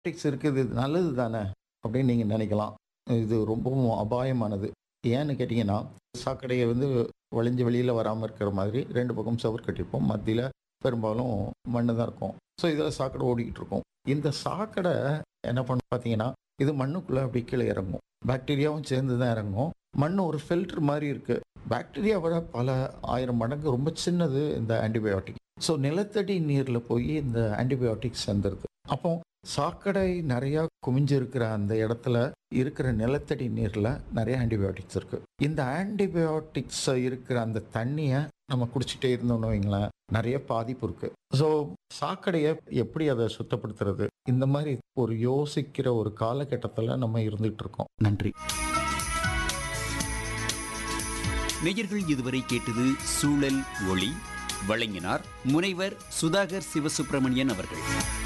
antibiotics இருக்குது இது நல்லது தானே அப்படின்னு நீங்கள் நினைக்கலாம் இது ரொம்பவும் அபாயமானது ஏன்னு கேட்டிங்கன்னா சாக்கடையை வந்து வழிஞ்சு வெளியில் வராமல் இருக்கிற மாதிரி ரெண்டு பக்கம் சவர் கட்டியிருப்போம் மத்தியில் பெரும்பாலும் மண்ணு தான் இருக்கும் ஸோ இதில் சாக்கடை ஓடிக்கிட்டு இருக்கும் இந்த சாக்கடை என்ன பண்ண பார்த்தீங்கன்னா இது மண்ணுக்குள்ளே அப்படி கீழே இறங்கும் பாக்டீரியாவும் சேர்ந்து தான் இறங்கும் மண் ஒரு ஃபில்டர் மாதிரி இருக்குது பாக்டீரியா விட பல ஆயிரம் மடங்கு ரொம்ப சின்னது இந்த ஆன்டிபயோட்டிக் ஸோ நிலத்தடி நீரில் போய் இந்த ஆன்டிபயோட்டிக்ஸ் சேர்ந்துருது அப்போ சாக்கடை நிறையா குமிஞ்சிருக்கிற அந்த இடத்துல இருக்கிற நிலத்தடி நீரில் நிறைய ஆன்டிபயோட்டிக்ஸ் இருக்குது இந்த ஆன்டிபயோட்டிக்ஸ் இருக்கிற அந்த தண்ணியை நம்ம குடிச்சிட்டே இருந்தோம்னு வைங்களேன் நிறைய பாதிப்பு இருக்குது ஸோ சாக்கடையை எப்படி அதை சுத்தப்படுத்துறது இந்த மாதிரி ஒரு யோசிக்கிற ஒரு காலகட்டத்தில் நம்ம இருந்துகிட்டு இருக்கோம் நன்றி நேயர்கள் இதுவரை கேட்டது சூழல் ஒளி வழங்கினார் முனைவர் சுதாகர் சிவசுப்பிரமணியன் அவர்கள்